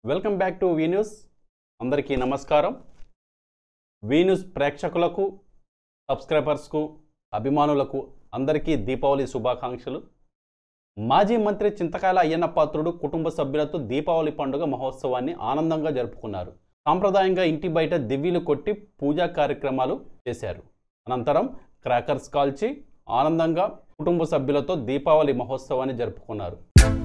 welcome back to V news అందరికీ నమస్కారం V news ప్రేక్షకులకు సబ్స్క్రైబర్స్కు అభిమానులకు అందరికీ దీపావళి శుభాకాంక్షలు మాజీ మంత్రి చింతకాయల అయ్యన్న పాత్రుడు కుటుంబ సభ్యులతో దీపావళి పండుగ మహోత్సవాన్ని ఆనందంగా జరుపుకున్నారు సాంప్రదాయంగా ఇంటి బయట దివ్యలు కొట్టి పూజా కార్యక్రమాలు చేశారు అనంతరం క్రాకర్స్ కాల్చి ఆనందంగా కుటుంబ సభ్యులతో దీపావళి మహోత్సవాన్ని జరుపుకున్నారు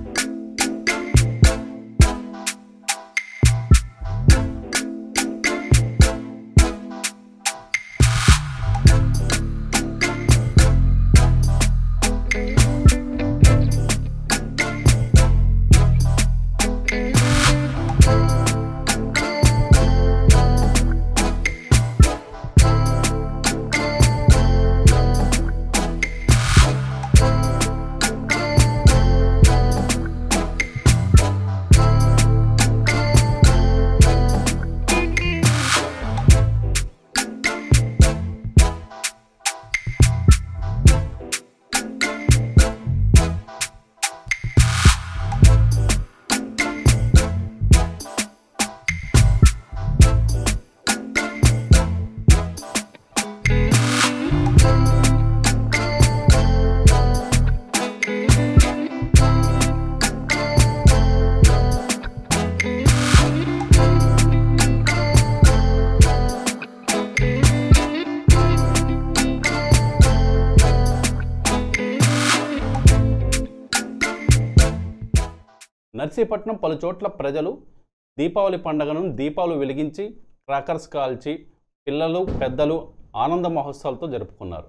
నర్సీపట్నం పలు చోట్ల ప్రజలు దీపావళి పండుగను దీపాలు వెలిగించి క్రాకర్స్ కాల్చి పిల్లలు పెద్దలు ఆనంద మహోత్సవాలతో జరుపుకున్నారు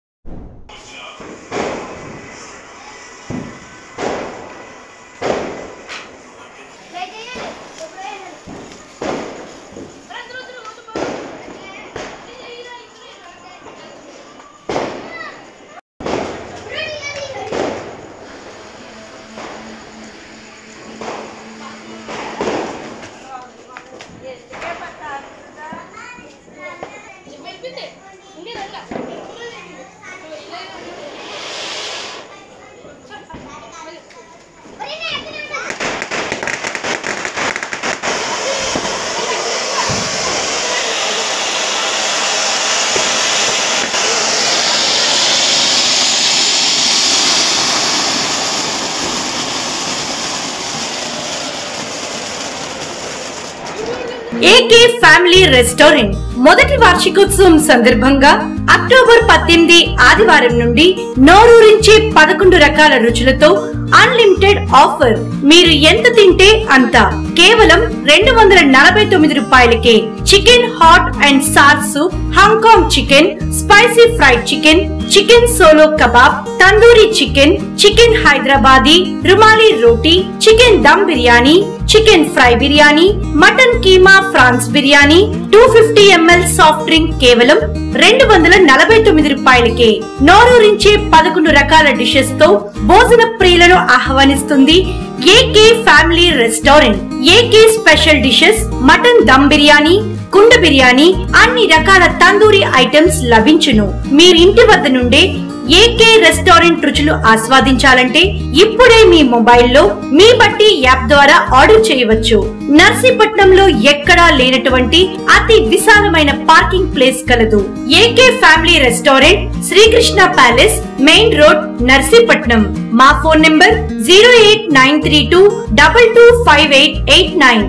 ఏకే ఫ్యామిలీ రెస్టారెంట్ మొదటి వార్షికోత్సవం సందర్భంగా అక్టోబర్ పద్దెనిమిది ఆదివారం నుండి నోరూరించే పదకొండు రకాల రుచులతో అన్లిమిటెడ్ ఆఫర్ మీరు ఎంత తింటే అంత కేవలం రెండు వందల నలభై తొమ్మిది రూపాయలకే chicken hot and sour soup Hong Kong chicken spicy fried chicken chicken solo kebab tandoori chicken chicken Hyderabadi rumali roti chicken dum biryani chicken fry biryani mutton keema prawns biryani two fifty ML soft drink కేవలం రెండు వందల నలభై తొమ్మిది రూపాయలకే నోరూరించే పదకొండు రకాల డిషెస్ తో భోజన ప్రియులను ఆహ్వానిస్తుంది AK family restaurant AK special dishes mutton dum biryani కుండ బిర్యానీ అన్ని రకాల తందూరి ఐటమ్స్ లభించును మీరు ఇంటి వద్ద నుండే ఏకే రెస్టారెంట్ రుచులు ఆస్వాదించాలంటే ఇప్పుడే మీ మొబైల్లో మీ బట్టి యాప్ ద్వారా ఆర్డర్ చేయవచ్చు నర్సీపట్నంలో ఎక్కడా లేనటువంటి అతి విశాలమైన పార్కింగ్ ప్లేస్ కలదు AK family restaurant Srikrishna palace main road Narsipatnam మా phone number zero eight nine three two double two five eight eight nine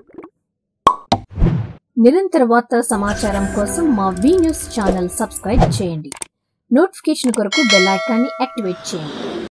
నిరంతర వార్తా సమాచారం కోసం మా వి న్యూస్ ఛానల్ సబ్స్క్రైబ్ చేయండి నోటిఫికేషన్ కొరకు బెల్ ఐకాన్ని యాక్టివేట్ చేయండి